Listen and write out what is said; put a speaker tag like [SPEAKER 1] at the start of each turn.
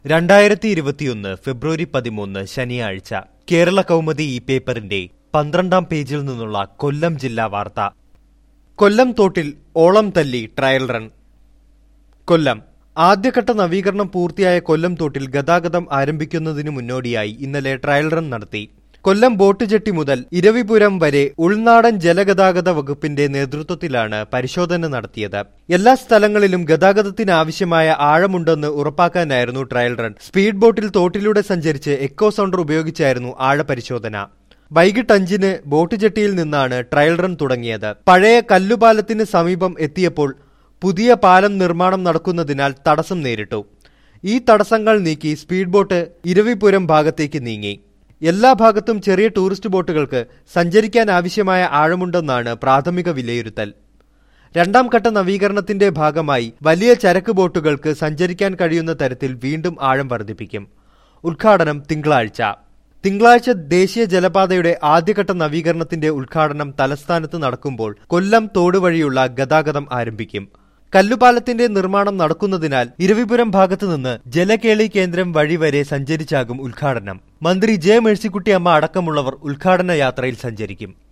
[SPEAKER 1] രണ്ടായിരത്തി ഇരുപത്തിയൊന്ന് ഫെബ്രുവരി പതിമൂന്ന് ശനിയാഴ്ച കേരള കൗമുദി ഈ പേപ്പറിന്റെ പന്ത്രണ്ടാം പേജിൽ നിന്നുള്ള കൊല്ലം ജില്ലാ വാർത്ത കൊല്ലം തോട്ടിൽ ഓളം തല്ലി ട്രയൽ റൺ കൊല്ലം ആദ്യഘട്ട നവീകരണം പൂർത്തിയായ കൊല്ലം തോട്ടിൽ ഗതാഗതം ആരംഭിക്കുന്നതിനു മുന്നോടിയായി ഇന്നലെ ട്രയൽ റൺ നടത്തി കൊല്ലം ബോട്ട് ജെട്ടി മുതൽ ഇരവിപുരം വരെ ഉൾനാടൻ ജലഗതാഗത വകുപ്പിന്റെ നേതൃത്വത്തിലാണ് പരിശോധന നടത്തിയത് എല്ലാ സ്ഥലങ്ങളിലും ഗതാഗതത്തിന് ആവശ്യമായ ആഴമുണ്ടെന്ന് ഉറപ്പാക്കാനായിരുന്നു ട്രയൽ റൺ സ്പീഡ് ബോട്ടിൽ തോട്ടിലൂടെ സഞ്ചരിച്ച് എക്കോ സൗണ്ടർ ഉപയോഗിച്ചായിരുന്നു ആഴപരിശോധന വൈകിട്ട് അഞ്ചിന് ബോട്ട് ജെട്ടിയിൽ നിന്നാണ് ട്രയൽ റൺ തുടങ്ങിയത് പഴയ കല്ലുപാലത്തിന് സമീപം എത്തിയപ്പോൾ പുതിയ പാലം നിർമ്മാണം നടക്കുന്നതിനാൽ തടസ്സം നേരിട്ടു ഈ തടസ്സങ്ങൾ നീക്കി സ്പീഡ് ബോട്ട് ഇരവിപുരം ഭാഗത്തേക്ക് നീങ്ങി എല്ലാ ഭാഗത്തും ചെറിയ ടൂറിസ്റ്റ് ബോട്ടുകൾക്ക് സഞ്ചരിക്കാൻ ആവശ്യമായ ആഴമുണ്ടെന്നാണ് പ്രാഥമിക വിലയിരുത്തൽ രണ്ടാം ഘട്ട നവീകരണത്തിന്റെ ഭാഗമായി വലിയ ചരക്ക് ബോട്ടുകൾക്ക് സഞ്ചരിക്കാൻ കഴിയുന്ന തരത്തിൽ വീണ്ടും ആഴം വർദ്ധിപ്പിക്കും ഉദ്ഘാടനം തിങ്കളാഴ്ച തിങ്കളാഴ്ച ദേശീയ ജലപാതയുടെ ആദ്യഘട്ട നവീകരണത്തിന്റെ ഉദ്ഘാടനം തലസ്ഥാനത്ത് നടക്കുമ്പോൾ കൊല്ലം തോട് വഴിയുള്ള ഗതാഗതം ആരംഭിക്കും കല്ലുപാലത്തിന്റെ നിർമ്മാണം നടക്കുന്നതിനാൽ ഇരവിപുരം ഭാഗത്തു നിന്ന് ജലകേളി കേന്ദ്രം വഴി വരെ സഞ്ചരിച്ചാകും ഉദ്ഘാടനം മന്ത്രി ജെ മേഴ്സിക്കുട്ടി അമ്മ അടക്കമുള്ളവർ ഉദ്ഘാടന യാത്രയിൽ സഞ്ചരിക്കും